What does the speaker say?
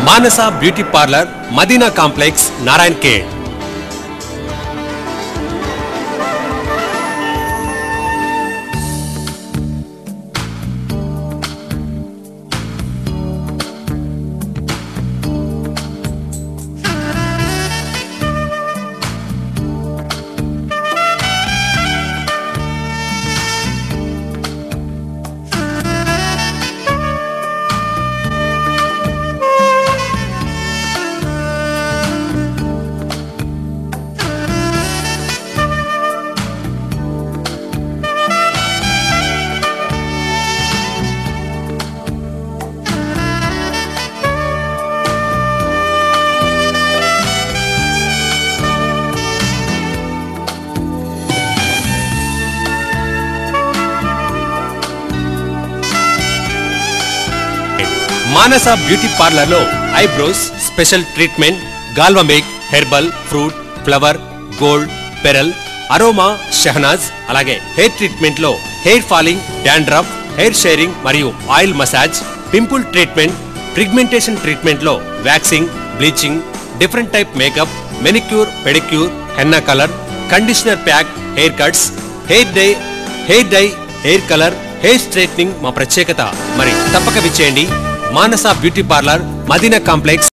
మానస beauty parlour Madina complex Narayan Khed Manasa beauty parlour లో eyebrows special treatment గాల్వా make herbal fruit flower gold pearl aroma Shahnaz అలాగే hair treatment లో hair falling dandruff hair sharing మరియు oil massage pimple treatment pigmentation treatment లో waxing bleaching different type makeup manicure pedicure henna colour conditioner pack hair cuts hair dye hair dye hair colour hair straightening మా ప్రత్యేకత మరి తప్పక విచ్చేయండి Manasa beauty parlour Madina complex